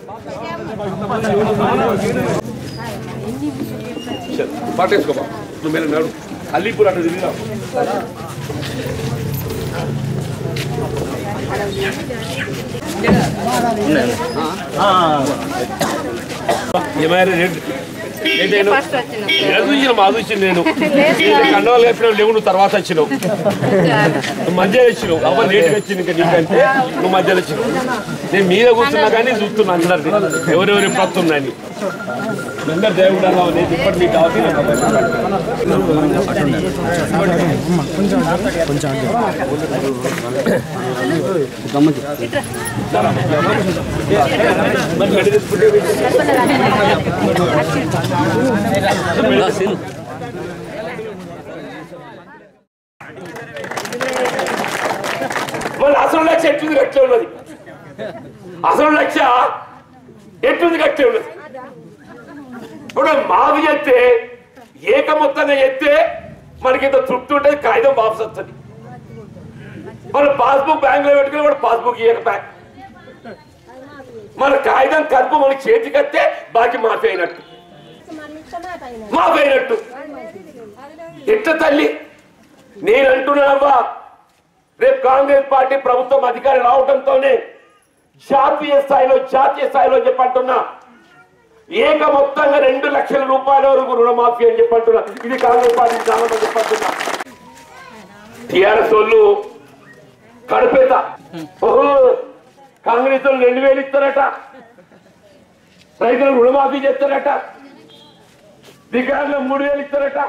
పట్టేసుకోబా నువ్వు మీద నడు అల్లీపూర్ అటు తిరిగిరా ఏమైనా రేట్ ఏంటైనా ఫస్ట్ వచ్చిన నేను చూసిన మా చూసిన నేను కండవాళ్ళు కప్పినావు లేవు నువ్వు తర్వాత వచ్చినావు నువ్వు మధ్యలో వచ్చినావు అవ్వ లేట్గా వచ్చింది ఇంకా నీకంటే నువ్వు మధ్యలో వచ్చినావు నేను మీద కూర్చున్నా కానీ చూస్తున్నా అందరిని ఎవరెవరు ఎప్పుడు వస్తున్నాయని అందరు దేవుడు అలా నేను ఇప్పటి మీకు మళ్ళీ అసలు లక్ష ఎట్లుంది కట్టే ఉన్నది అసలు లక్ష ఎట్లుంది కట్టే ఉన్నది ఇప్పుడు మావి చెప్తే ఏక మొత్తంగా చెప్తే మనకి ఇంత తృప్తి ఉంటుంది కాగితం వాపసు వస్తుంది మన పాస్బుక్ బ్యాంక్ లో పెట్టుకుని మన పాస్బుక్ ఇయ్యక బ్యాంక్ మన కాగితం కలుపు మనకి చేతికి వస్తే బాకీ మాఫీ అయినట్టు మాఫీ అయినట్టు ఎట్ట తల్లి నేను అంటున్నానవ్వా రేపు కాంగ్రెస్ పార్టీ ప్రభుత్వం అధికారం రావడంతోనే జాతీయ స్థాయిలో జాతీయ స్థాయిలో చెప్పంటున్నా ఏక మొత్తంగా రెండు లక్షల రూపాయల వరకు రుణమాఫీ అని చెప్పంటున్నా ఇది కాంగ్రెస్ పార్టీ విధానం చెప్పంటున్నా టిఆర్ఎస్ వాళ్ళు కడుపేత ఓహో కాంగ్రెస్ వాళ్ళు రెండు వేలు ఇస్తారట రైతులకు రుణమాఫీ చేస్తారట వికలాంగులకు మూడు వేలు ఇస్తారట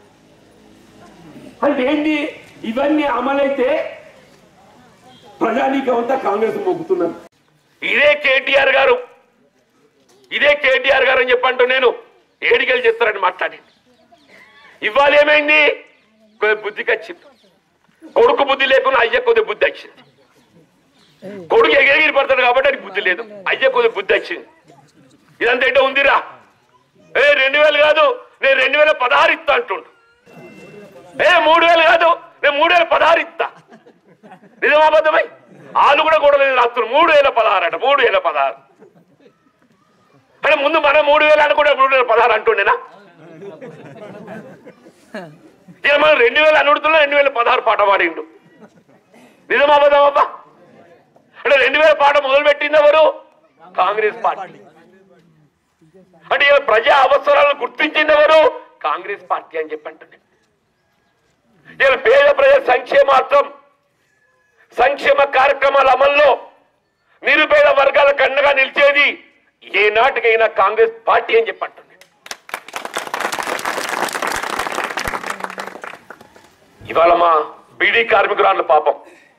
అంటే ఏంటి ఇవన్నీ అమలైతే ప్రజానీకం అంతా కాంగ్రెస్ మొగ్గుతున్నారు ఇదే కేటీఆర్ గారు ఇదే కేటీఆర్ గారు అని చెప్పంటూ నేను ఏడికెళ్ళి చెప్తారని మాట్లాడి ఇవాళ ఏమైంది కొద్ది బుద్ధికి వచ్చింది కొడుకు బుద్ధి లేకుండా అయ్య కొద్ది బుద్ధి వచ్చింది కొడుకు ఎగిరిగిరి పడతాడు కాబట్టి అది బుద్ధి లేదు అయ్య కొద్ది బుద్ధి వచ్చింది ఇదంతా ఏంటో ఉందిరా ఏ రెండు వేలు కాదు నేను రెండు వేల పదహారు ఇస్తా అంటుండు ఏ మూడు వేలు కాదు నేను మూడు వేల పదహారు ఇస్తా నిజమా అబద్ధమై వాళ్ళు కూడా కూడా రాస్తున్నారు మూడు వేల పదహారు అట మూడు వేల పదహారు అంటే ముందు మనం మూడు వేలు అనుకుంటే మూడు వేల పదహారు అంటుండేనా ఇక మనం రెండు వేలు అనుడుతున్నా రెండు వేల పదహారు పాట పాడిండు నిజమా అబద్ధం అబ్బా అంటే రెండు వేల పాట మొదలు పెట్టింది ఎవరు కాంగ్రెస్ పార్టీ అంటే ఇలా ప్రజా అవసరాలను గుర్తించింది ఎవరు కాంగ్రెస్ పార్టీ అని చెప్పంటుంది ఇలా పేద ప్రజల సంక్షేమార్థం సంక్షేమ కార్యక్రమాల అమల్లో నిరుపేద వర్గాల కన్నగా నిలిచేది ఏ నాటికైనా కాంగ్రెస్ పార్టీ అని చెప్పంటుంది ఇవాళ మా బీడీ కార్మికురాళ్ళ పాపం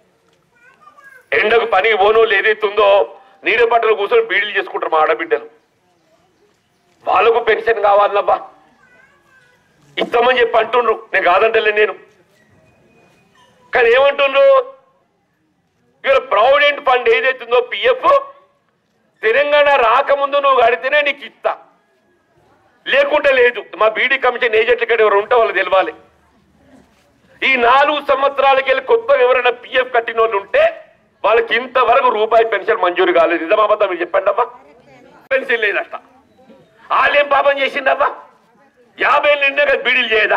ఎండకు పని ఓనోళ్ళు ఏదైతుందో నీడ పట్టలు కూర్చొని బీడీలు చేసుకుంటారు మా ఆడబిడ్డలు వాళ్ళకు పెన్షన్ కావాలబ్బా ఇస్తామని చెప్పి అంటుండ్రు నేను కాదంటలే నేను కానీ ఏమంటుండ్రు ఇవాళ ప్రావిడెంట్ ఫండ్ ఏదైతుందో పిఎఫ్ తెలంగాణ రాకముందు నువ్వు కడితేనే నీకు ఇస్తా లేకుంటే లేదు మా బీడీ కమిషన్ ఏజెంట్లు ఇక్కడ ఎవరు ఉంటే వాళ్ళు తెలవాలి ఈ నాలుగు సంవత్సరాలకి వెళ్ళి కొత్తగా ఎవరైనా పిఎఫ్ కట్టిన వాళ్ళు ఉంటే వాళ్ళకి ఇంతవరకు రూపాయి పెన్షన్ మంజూరు కాలేదు నిజమాబద్ధం మీరు చెప్పండి అబ్బా పెన్షన్ లేదట వాళ్ళేం పాపం చేసిందబ్బా యాభై ఏళ్ళు నిండా కదా బీడీలు చేయదా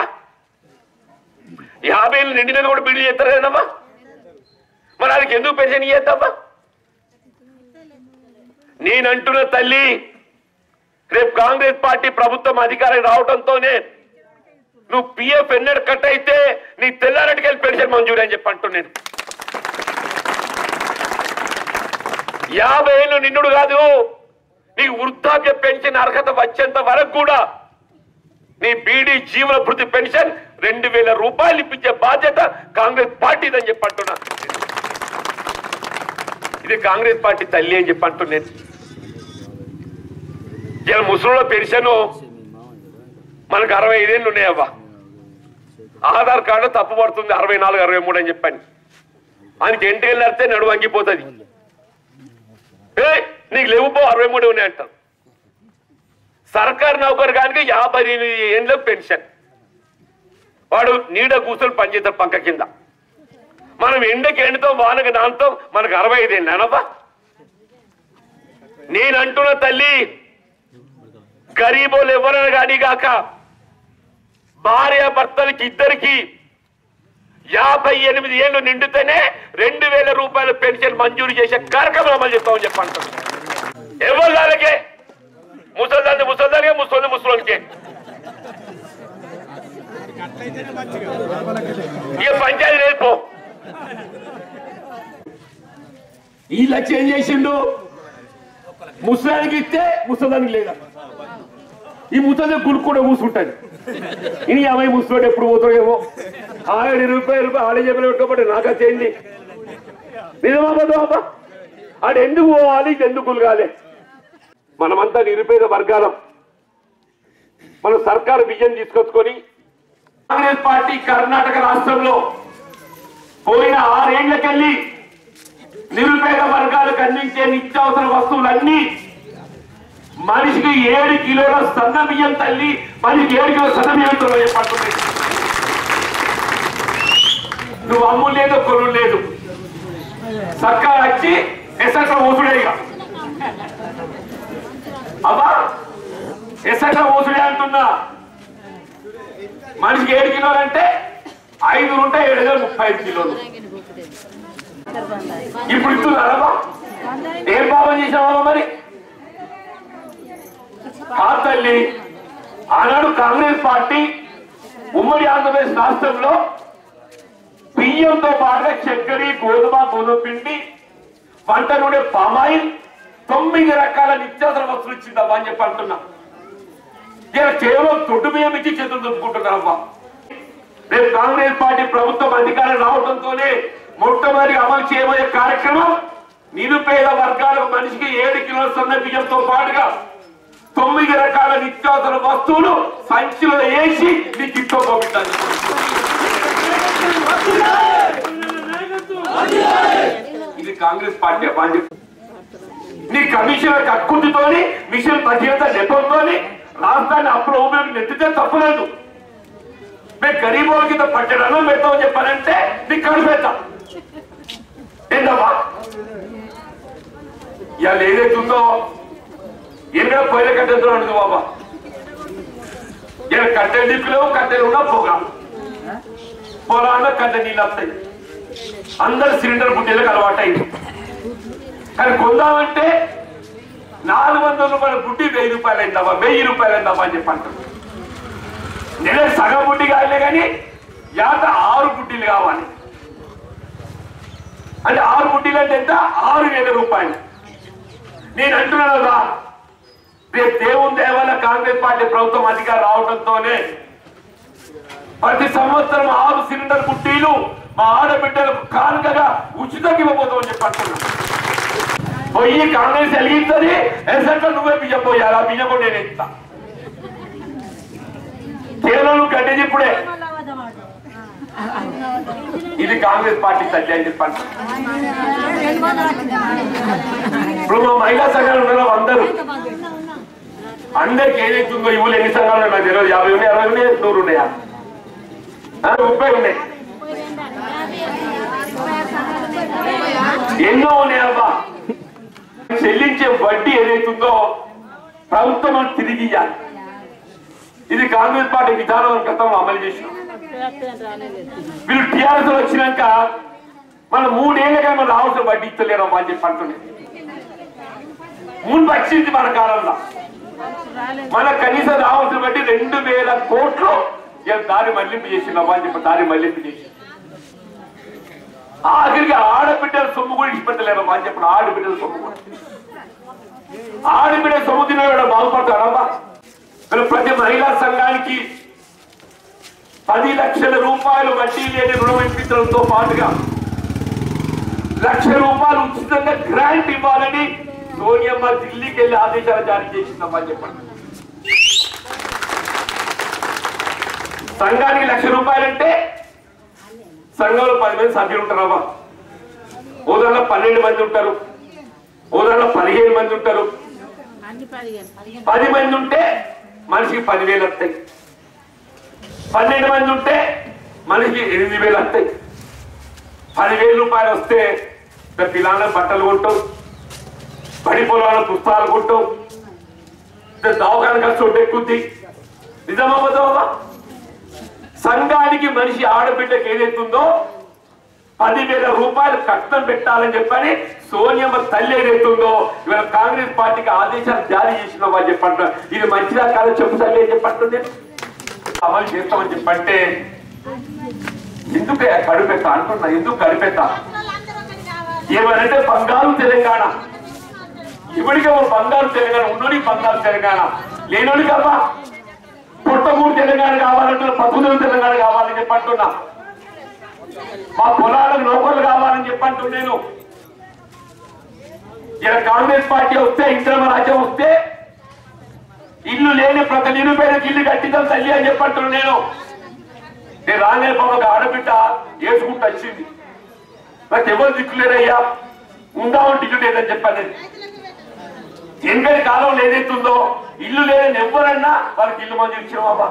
యాభై ఏళ్ళు నిండినా కూడా బీడీలు చేస్తారు కదమ్మా మరి వాళ్ళకి ఎందుకు పెన్షన్ ఇయ్యద్దబ్బా నేనంటున్న తల్లి రేపు కాంగ్రెస్ పార్టీ ప్రభుత్వం అధికారం రావడంతోనే నువ్వు పిఎఫ్ ఎన్నడు కట్ అయితే నీ తెల్లారటికి వెళ్ళి పెన్షన్ మంజూరు అని చెప్పి అంటూ నేను యాభై ఏళ్ళు నిన్నుడు కాదు నీకు వృద్ధాప్య పెన్షన్ అర్హత వచ్చేంత వరకు కూడా నీ బీడీ జీవన భృతి పెన్షన్ రెండు వేల రూపాయలు ఇప్పించే బాధ్యత కాంగ్రెస్ పార్టీదని చెప్పి అంటున్నా ఇది కాంగ్రెస్ పార్టీ తల్లి అని చెప్పి అంటున్నాను ఇలా ముసలిలో పెన్షన్ మనకు అరవై ఐదేళ్ళు ఉన్నాయవ్వా ఆధార్ కార్డు తప్పు పడుతుంది అరవై నాలుగు అరవై మూడు అని చెప్పాను ఆయనకి ఎంటేళ్ళు నడితే నడువు వంగిపోతుంది ఏ నీకు లేవుపో అరవై మూడు ఉన్నాయి అంటారు సర్కారు నౌకరు కానీ యాభై ఎనిమిది ఏండ్ల పెన్షన్ వాడు నీడ కూర్చొని పనిచేస్తాడు పంక కింద మనం ఎండకి ఎండుతాం వానకి నాంతాం మనకు అరవై ఐదు ఏండ్లు అనవా నేను అంటున్న తల్లి గరీబోలు ఎవరైనా కానీ గాక భార్య భర్తలకి ఇద్దరికి యాభై ఎనిమిది ఏళ్ళు నిండితేనే రెండు వేల రూపాయల పెన్షన్ మంజూరు చేసే కార్యక్రమం అమలు చేస్తామని చెప్పంటారు ఎవరు దానికే ముసల్దాన్ని ముసల్దానికే ముసలి ముసలోనికే ఇక పంచాయతీ లేదు పో ఈ లక్ష్యం ఏం చేసిండు ముసలానికి ఇస్తే ముసలానికి లేదా ఈ ముసలి గుడుకుండా కూర్చుంటది ఇని అమ్మాయి ముసలోడు ఎప్పుడు పోతాడేమో ఆవిడ రూపాయలు రూపాయలు ఆడే చెప్పిన పెట్టుకోబట్టి నాకు చేయండి నిజమా అబ్బా ఆడు ఎందుకు పోవాలి ఇది ఎందుకు కులగాలి మనమంతా నిరుపేద వర్గాలం మనం సర్కారు విజన్ తీసుకొచ్చుకొని కాంగ్రెస్ పార్టీ కర్ణాటక రాష్ట్రంలో పోయిన ఆరేళ్లకెళ్ళి నిరుపేద వర్గాలకు అందించే నిత్యావసర వస్తువులన్నీ మనిషికి ఏడు కిలోల సన్న బియ్యం తల్లి మనిషికి ఏడు కిలో సన్న బియ్యంతో చెప్పంటుంది నువ్వు అమ్ము లేదు కొను లేదు సర్కార్ వచ్చి ఎస్ఎస్ ఊసుడే ఇక అబ్బా ఎస్ఎస్ ఊసుడే అంటున్నా మనిషికి ఏడు కిలోలు అంటే ఐదు ఉంటే ఏడు వేల ముప్పై ఐదు కిలోలు ఇప్పుడు ఇస్తున్నారా ఏం పాపం చేసావా మరి ఆ తల్లి ఆనాడు కాంగ్రెస్ పార్టీ ఉమ్మడి ఆంధ్రప్రదేశ్ రాష్ట్రంలో బియ్యంతో పాటుగా చక్కెర గోధుమ గోధుమ పిండి వంట నూనె పామాయిల్ తొమ్మిది రకాల నిత్యావసర వస్తువులు ఇచ్చిందమ్మా అని చెప్పి అంటున్నా ఇలా కేవలం తొట్టు బియ్యం ఇచ్చి చేతులు దుప్పుకుంటున్నారమ్మా రేపు కాంగ్రెస్ పార్టీ ప్రభుత్వం అధికారం రావడంతోనే మొట్టమొదటి అమలు చేయబోయే కార్యక్రమం నిరుపేద వర్గాలకు మనిషికి ఏడు కిలోల సన్న బియ్యంతో పాటుగా తొమ్మిది రకాల నిత్యావసర వస్తువులు సంచిలో వేసి నీకు ఇంట్లో పంపించాలి ఇది కాంగ్రెస్ పార్టీ పార్టీ నీ కమిషనర్ కక్కుర్తితోని మిషన్ భగీరథ నెపంతోని రాష్ట్రాన్ని అప్పుల ఊపిరికి నెత్తితే తప్పలేదు మేము గరీబుల కింద పట్టడను పెడతామని చెప్పానంటే నీకు కనిపెడతా ఏంటమ్మా ఇవాళ ఏదైతుందో ఎక్కడ పొయ్యిల కట్టెలతో ఉండదు బాబా ఇలా కట్టెలు దిక్కులేవు కట్టెలు ఉన్నా పొగ పొలాల్లో కట్టె నీళ్ళు వస్తాయి అందరు సిలిండర్ బుడ్డీలకు అలవాటైంది కానీ కొందామంటే నాలుగు వందల రూపాయల బుడ్డి వెయ్యి రూపాయలు అయిందమ్మా వెయ్యి రూపాయలు అయిందమ్మా అని చెప్పి అంటారు నెల సగం బుడ్డి కాలే కానీ యాత ఆరు బుడ్డీలు కావాలి అంటే ఆరు బుడ్డీలు అంటే ఎంత ఆరు వేల రూపాయలు నేను అంటున్నాను కదా రేపు దేవుని దేవాల కాంగ్రెస్ పార్టీ ప్రభుత్వం అధికారం రావడంతోనే ప్రతి సంవత్సరం ఆరు సిలిండర్ బుడ్డీలు మా ఆడబిడ్డలకు కానుకగా ఉచితంగా ఇవ్వబోతామని చెప్పి అంటున్నాను పొయ్యి కాంగ్రెస్ వెలిగించది ఎసట్లో నువ్వే బియ్యం పోయాలి ఆ బియ్యం కూడా నేను ఇస్తా కేవలం నువ్వు గడ్డి ఇప్పుడే ఇది కాంగ్రెస్ పార్టీ సత్య అని చెప్పండి ఇప్పుడు మా మహిళా సంఘాలు ఉన్నారు అందరూ అందరికి ఏదైతుందో ఇవ్వలు ఎన్ని సంఘాలు ఉన్నాయి నాకు తెలియదు యాభై ఉన్నాయి అరవై ఉన్నాయి నూరు ఉన్నాయా ఆ, ముప్పై ఉన్నాయి ఎన్నో ఉన్నాయబ్బా చెల్లించే వడ్డీ ఏదైతుందో ప్రభుత్వం మనకు తిరిగి ఇయ్యాలి ఇది కాంగ్రెస్ పార్టీ విధానం గతంలో అమలు చేసినాం వీళ్ళు టీఆర్ఎస్ వచ్చినాక మన మూడేళ్ళగా మనం రావాల్సిన వడ్డీ ఇస్తలేరు అని చెప్పి అంటున్నాయి ముందు వచ్చింది మన కాలంలో మన కనీసం రావాల్సిన బట్టి రెండు వేల కోట్లు ఇవాళ దారి మళ్లింపు చేసిందమ్మా అని చెప్పి దారి మళ్లింపు చేసి ఆఖరికి ఆడబిడ్డల సొమ్ము కూడా ఇచ్చిపెట్టలేరమ్మా అని చెప్పిన ఆడబిడ్డల సొమ్ము కూడా ఆడబిడ్డ సొమ్ము తినవాడు బాగుపడతాడమ్మా మరి ప్రతి మహిళా సంఘానికి పది లక్షల రూపాయలు వడ్డీ లేని రుణం ఇప్పించడంతో పాటుగా లక్ష రూపాయలు ఉచితంగా గ్రాంట్ ఇవ్వాలని సోనియమ్మ ఢిల్లీకి వెళ్ళి ఆదేశాలు జారీ చేసిందమ్మా అని చెప్పండి సంఘానికి లక్ష రూపాయలంటే సంఘంలో పది మంది సభ్యులు ఉంటారమ్మా ఓదాలో పన్నెండు మంది ఉంటారు ఓదాలో పదిహేను మంది ఉంటారు పది మంది ఉంటే మనిషికి పదివేలు వస్తాయి పన్నెండు మంది ఉంటే మనిషికి ఎనిమిది వేలు వస్తాయి పదివేల రూపాయలు వస్తే పిల్లల బట్టలు కొంటావు పడి పొలాల పుస్తకాలు కొట్టావు దవాఖాన ఖర్చు ఎక్కుద్ది నిజమవ్వదమ్మా సంఘానికి మనిషి ఆడబిడ్డకి ఏదైతుందో పదివేల రూపాయలు కట్నం పెట్టాలని చెప్పని సోనియమ్మ తల్లి ఏదైతుందో ఇవాళ కాంగ్రెస్ పార్టీకి ఆదేశాలు జారీ చేసిన వాళ్ళు చెప్పంటున్నారు ఇది మంచిదా కాదు చెప్పు తల్లి అని చెప్పంటుంది అమలు చేస్తామని చెప్పంటే ఎందుకు కడుపెత్తా అంటున్నా ఎందుకు కడుపెత్తా ఏమనంటే బంగారు తెలంగాణ ఇప్పటికే ఓ బంగారు తెలంగాణ ఉన్నోడి బంగారు తెలంగాణ లేనోడి కావా పుట్టమూరు తెలంగాణ కావాలంటే పద్మూడు తెలంగాణ కావాలని చెప్పంటున్నా మా పొలాలకు నౌకర్లు కావాలని చెప్పంటూ నేను ఇలా కాంగ్రెస్ పార్టీ వస్తే ఇంద్రమ రాజ్యం వస్తే ఇల్లు లేని ప్రతి నిరుపేదకి ఇల్లు కట్టిద్దాం తల్లి అని చెప్పంటున్నా నేను నేను రాగానే పాప ఒక ఆడబిడ్డ వేసుకుంటూ వచ్చింది నాకు ఎవరు దిక్కులేరయ్యా ఉందామని టికెట్ లేదని చెప్పాను నేను వెనుకటి కాలంలో ఏదైతుందో ఇల్లు లేదని ఎవరన్నా వాళ్ళకి ఇల్లు మంది ఇచ్చామా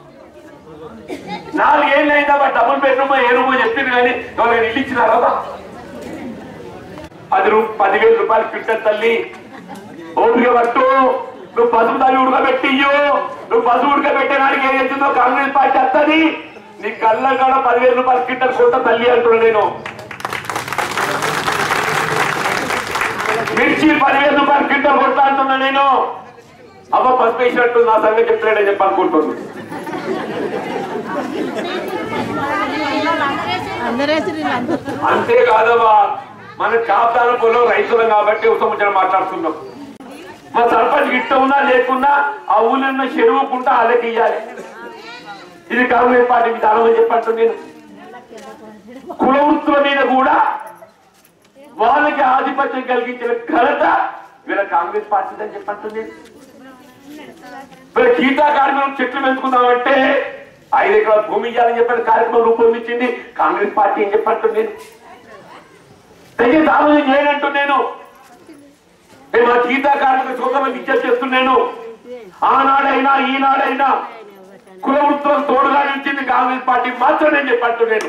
నాలుగేళ్ళు అయిందా బా డబుల్ బెడ్రూమ్ ఏ రూమో చెప్పింది కానీ ఎవరైనా ఇల్లు ఇచ్చినారా బా? పది రూ పదివేల రూపాయలు క్వింటల్ తల్లి ఓపిక పట్టు నువ్వు పసుపు తల్లి ఉడకబెట్టి ఇయ్యు నువ్వు పసుపు ఉడకబెట్టే నాడికి ఏం చేస్తుందో కాంగ్రెస్ పార్టీ వస్తుంది నీ కళ్ళ కూడా పదివేల రూపాయలు క్వింటల్ కొట్ట తల్లి అంటున్నా నేను మిర్చి పదివేల రూపాయలు క్వింటల్ కొడతా అంటున్నా నేను అవ్వ పసుపు వేసినట్టు నా సంగతి చెప్తాడని చెప్పి అనుకుంటున్నాను అందరేసి వీళ్ళందరూ అంతేకాదమ్మా మన కాపుదాల పొలం రైతులం కాబట్టి ఉత్తముచ్చడం మాట్లాడుతున్నాం మా సర్పంచ్ ఇట్ట ఉన్నా లేకున్నా ఆ ఊళ్ళో ఉన్న చెరువుకుంటా వాళ్ళకి ఇయ్యాలి ఇది కాంగ్రెస్ పార్టీ విధానం చెప్పట్టు నేను కుల వృత్తుల మీద కూడా వాళ్ళకి ఆధిపత్యం కలిగించిన ఘనత వీళ్ళ కాంగ్రెస్ పార్టీ అని చెప్పట్టు నేను వీళ్ళ గీతా కార్మికులు చెట్లు పెంచుకుందామంటే ఐదు ఎకరాల భూమి ఇవ్వాలని చెప్పిన కార్యక్రమం రూపొందించింది కాంగ్రెస్ పార్టీ అని చెప్పట్టు నేను దయచేసి ఆలోచన చేయనంటూ నేను నేను మా గీతా కార్మిక సోదరులకు విజ్ఞప్తి చేస్తున్నాను ఆనాడైనా ఈనాడైనా కుల వృత్తులకు తోడుగా నిలిచింది కాంగ్రెస్ పార్టీ మాత్రం నేను చెప్పట్టు నేను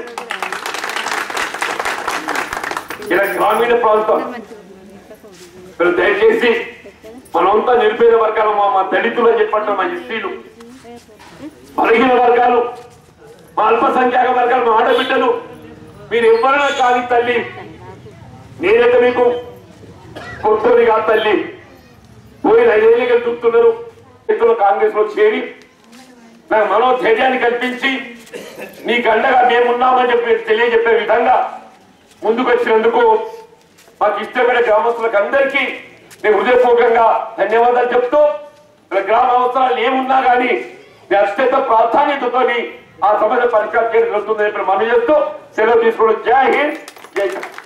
ఇలా గ్రామీణ ప్రాంతం మీరు దయచేసి మనమంతా నిరుపేద వర్గాలు మా మా దళితులు అని చెప్పంటారు మా ఎస్సీలు బలహీన వర్గాలు మా అల్పసంఖ్యాక వర్గాలు మా ఆడబిడ్డలు మీరు ఎవరైనా కాదు తల్లి నేనైతే మీకు కొత్తది కాదు తల్లి పోయిన ఐదేళ్ళకి చూస్తున్నారు ఎత్తులో కాంగ్రెస్ లో చేరి నాకు మనోధైర్యాన్ని కల్పించి నీకు అండగా మేమున్నామని చెప్పి తెలియజెప్పే విధంగా ముందుకు వచ్చినందుకు మాకు ఇష్టమైన గ్రామస్తులకు అందరికీ నేను హృదయపూర్వకంగా ధన్యవాదాలు చెప్తూ ఇలా గ్రామ అవసరాలు ఏమున్నా కానీ నేను అత్యంత ప్రాధాన్యతతో ఆ సమస్య పరిష్కారం చేయడం జరుగుతుందని ఇప్పుడు మనం చేస్తూ సెలవు తీసుకోవడం జై హింద్ జై శ్రీరామ్.